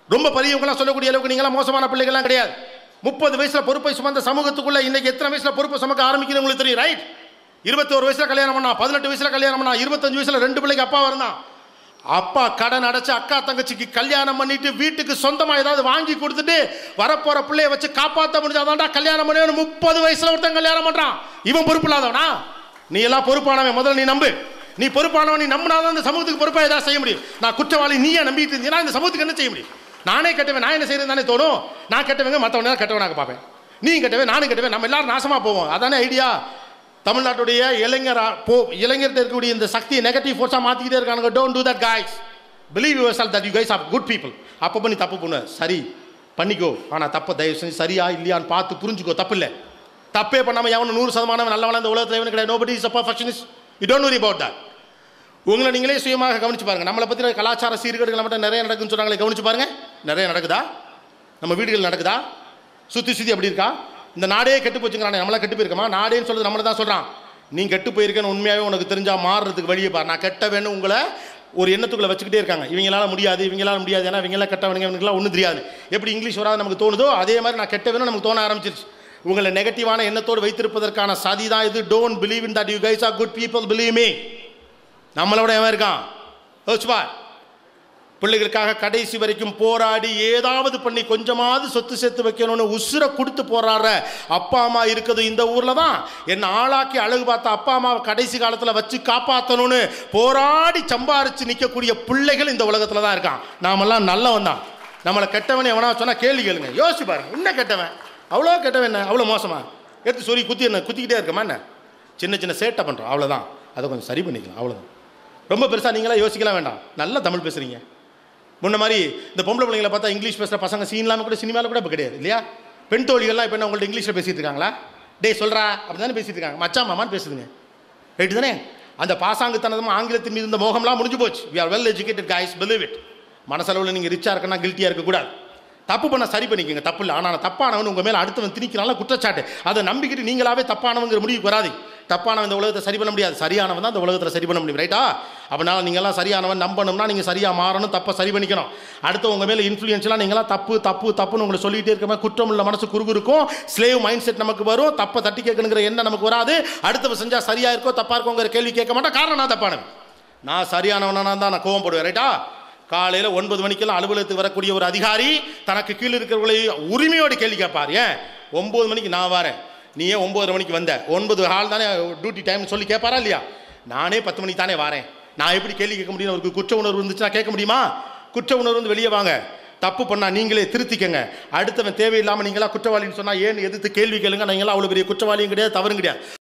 ரொம்ப பெரியவங்களாம் சொல்லக்கூடிய அளவுக்கு நீங்களாம் மோசமான பிள்ளைகள்லாம் கிடையாது முப்பது வயசுல பொறுப்பை சுமந்த சமூகத்துக்குள்ள இன்னைக்கு எத்தனை வயசுல பொறுப்பை சுமக்க ஆரம்பிக்கணும் உங்களுக்கு தெரியும் ரைட் இருபத்தோரு வயசுல கல்யாணம் பண்ணா பதினெட்டு வயசுல கல்யாணம் பண்ணா இருபத்தஞ்சு வயசுல ரெண்டு பிள்ளைக்கு அப்பா இருந்தான் அப்பா கடன் அடைச்சு அக்கா தங்கச்சிக்கு கல்யாணம் பண்ணிட்டு வீட்டுக்கு சொந்தமா ஏதாவது வாங்கி கொடுத்துட்டு வரப்போற பிள்ளைய வச்சு காப்பாத்த முடிஞ்சாதான்டா கல்யாணம் பண்ணி முப்பது வயசுல ஒருத்தன் கல்யாணம் பண்றான் இவன் பொறுப்பு இல்லாதவனா நீ எல்லாம் பொறுப்பானவன் முதல்ல நீ நம்பு நீ பொறுப்பானவன் நீ நம்பினாதான் இந்த சமூகத்துக்கு பொறுப்பா ஏதாவது செய்ய முடியும் நான் குற்றவாளி நீயே நம்பிட்டு இருந்தீங்கன்னா இந்த சமூகத்துக்கு என்ன செய்ய முடியும் நானே கெட்டவன் நான் என்ன செய்யறது தானே தோணும் நான் கெட்டவங்க மற்றவங்க கெட்டவனாக பார்ப்பேன் நீ கெட்டவன் நானும் கெட்டவன் நம்ம எல்லாரும் நாசமா போவோம் அதானே ஐடியா தமிழ்நாட்டுடைய இளைஞர் போ இளைஞர்கிட்ட இருக்கக்கூடிய இந்த சக்தியை நெகட்டிவ் ஃபோர்ஸாக மாற்றிக்கிட்டே இருக்காங்க don't do that guys believe yourself that you guys are good people அப்போ பண்ணி தப்பு பண்ணு சரி பண்ணிக்கோ ஆனால் தப்பை தயவு செஞ்சு சரியா இல்லையான்னு பார்த்து புரிஞ்சுக்கோ தப்பு இல்லை தப்பே பண்ணாமல் எவனும் நூறு சதமானம் நல்லவன இந்த உலகத்தில் எவனும் கிடையாது nobody is a perfectionist you don't worry about that உங்களை நீங்களே சுயமாக கவனிச்சு பாருங்க நம்மளை பற்றின கலாச்சார சீர்கேடுகள் மட்டும் நிறைய நடக்குன்னு சொன்னாங்களே கவனிச்சு பாருங்க நிறைய நடக்குதா நம்ம வீடுகள் நடக்குதா சுற்றி சுற்றி அப்படி இருக்கா இந்த நாடே கெட்டு போச்சுங்கிறானே நம்மளா கெட்டு போயிருக்கோமா நாடேன்னு சொல்றது நம்மளை தான் சொல்கிறான் நீ கெட்டு போயிருக்கேன்னு உண்மையாகவே உனக்கு தெரிஞ்சா மாறுறதுக்கு வழியை பாரு நான் கெட்ட வேணும் உங்களை ஒரு எண்ணத்துக்குள்ள வச்சுக்கிட்டே இருக்காங்க இவங்களால முடியாது இவங்களால முடியாது ஏன்னா இவங்களாம் கெட்டவனுங்க இவங்களுக்குலாம் ஒன்றும் தெரியாது எப்படி இங்கிலீஷ் வராது நமக்கு தோணுதோ அதே மாதிரி நான் கெட்ட வேணும் நமக்கு தோண ஆரம்பிச்சிருச்சு உங்களை நெகட்டிவான எண்ணத்தோடு வைத்திருப்பதற்கான சதி தான் இது don't believe in that you guys are good people believe me நம்மளோட எவன் இருக்கான் யோசிச்சு பார் பிள்ளைகளுக்காக கடைசி வரைக்கும் போராடி ஏதாவது பண்ணி கொஞ்சமாவது சொத்து சேர்த்து வைக்கணும்னு உசுரை கொடுத்து போராடுற அப்பா அம்மா இருக்குது இந்த ஊரில் தான் என்னை ஆளாக்கி அழகு பார்த்த அப்பா அம்மாவை கடைசி காலத்தில் வச்சு காப்பாற்றணும்னு போராடி சம்பாரிச்சு நிற்கக்கூடிய பிள்ளைகள் இந்த உலகத்தில் தான் இருக்கான் நாமெல்லாம் நல்லவன் தான் நம்மளை கெட்டவன் எவனா சொன்னால் கேள்வி கேளுங்க யோசிச்சு பாருங்க இன்னும் கெட்டவன் அவ்வளோ கெட்டவன் என்ன அவ்வளோ மோசமா எடுத்து சொல்லி குத்தி என்ன குத்திக்கிட்டே இருக்கமா என்ன சின்ன சின்ன சேட்டை பண்ணுறோம் அவ்வளோதான் அதை கொஞ்சம் சரி பண்ணிக்கலாம் அவ்வளோதான் ரொம்ப பெருசாக நீங்களாம் யோசிக்கலாம் வேண்டாம் நல்லா தமிழ் பேசுகிறீங்க முன்ன மாதிரி இந்த பொம்பளை பிள்ளைங்களை பார்த்தா இங்கிலீஷ் பேசுகிற பசங்க சீன்லாம கூட சினிமாவில் கூட இப்போ கிடையாது இல்லையா பெண் தோழிகள்லாம் இப்போ என்ன உங்கள்ட்ட இங்கிலீஷில் பேசிட்டு இருக்காங்களா டேய் சொல்கிறா அப்படி தானே பேசிட்டு இருக்காங்க மச்சான் மாமான்னு பேசுதுங்க ரைட்டு தானே அந்த பாசாங்குத்தனதும் ஆங்கிலத்தின் மீது இந்த மோகம்லாம் முடிஞ்சு போச்சு we are well educated guys believe it மனசளவில் நீங்கள் ரிச்சாக இருக்கனா கில்ட்டியாக இருக்கக்கூடாது தப்பு பண்ண சரி பண்ணிக்கோங்க தப்பு இல்லை ஆனால் தப்பானவன் உங்கள் மேலே அடுத்தவன் திணிக்கிறான்ல குற்றச்சாட்டு அதை நம்பிக்கிட்டு நீங்களாவே தப்பானவங்கிற முடிவுக்கு வராது தப்பானவன் இந்த உலகத்தை சரி பண்ண முடியாது சரியானவன் தான் இந்த உலகத்தில் சரி பண்ண முடியும் ரைட்டா அப்படினால நீங்களாம் சரியானவன் நம்பணும்னா நீங்கள் சரியாக மாறணும் தப்பை சரி பண்ணிக்கணும் அடுத்து உங்கள் மேலே இன்ஃப்ளூயன்ஸ்லாம் நீங்களாம் தப்பு தப்பு தப்புன்னு உங்களை சொல்லிகிட்டே இருக்க மாதிரி குற்றம் உள்ள மனசு குறுகு இருக்கும் ஸ்லேவ் மைண்ட் செட் நமக்கு வரும் தப்பை தட்டி கேட்கணுங்கிற எண்ணம் நமக்கு வராது அடுத்தவன் செஞ்சால் சரியாக இருக்கோ தப்பாக இருக்கோங்கிற கேள்வி கேட்க மாட்டேன் காரணம் நான் தப்பானவன் நான் சரியானவனா தான் நான் கோவம் போடுவேன் ரைட்டா காலையில் ஒன்பது மணிக்கெல்லாம் அலுவலகத்துக்கு வரக்கூடிய ஒரு அதிகாரி தனக்கு கீழே இருக்கிறவர்களை உரிமையோடு கேள்வி கேட்பார் ஏன் ஒம்பது மணிக்கு நான் வரேன் நீ ஏன் ஒம்பது மணிக்கு வந்த ஒன்பது ஹால் தானே டியூட்டி டைம் சொல்லி கேட்பாரா இல்லையா நானே பத்து மணிக்கு தானே வரேன் நான் எப்படி கேள்வி கேட்க முடியும் அவருக்கு குற்ற உணர்வு இருந்துச்சுன்னா கேட்க முடியுமா குற்ற உணர்வு வந்து வெளியே வாங்க தப்பு பண்ணா நீங்களே திருத்திக்கங்க அடுத்தவன் தேவையில்லாமல் நீங்களா குற்றவாளின்னு சொன்னா ஏன் எதிர்த்து கேள்வி கேளுங்க நீங்களா அவ்வளோ பெரிய குற்றவாளியும் கிடையாது தவறும் கிடையாது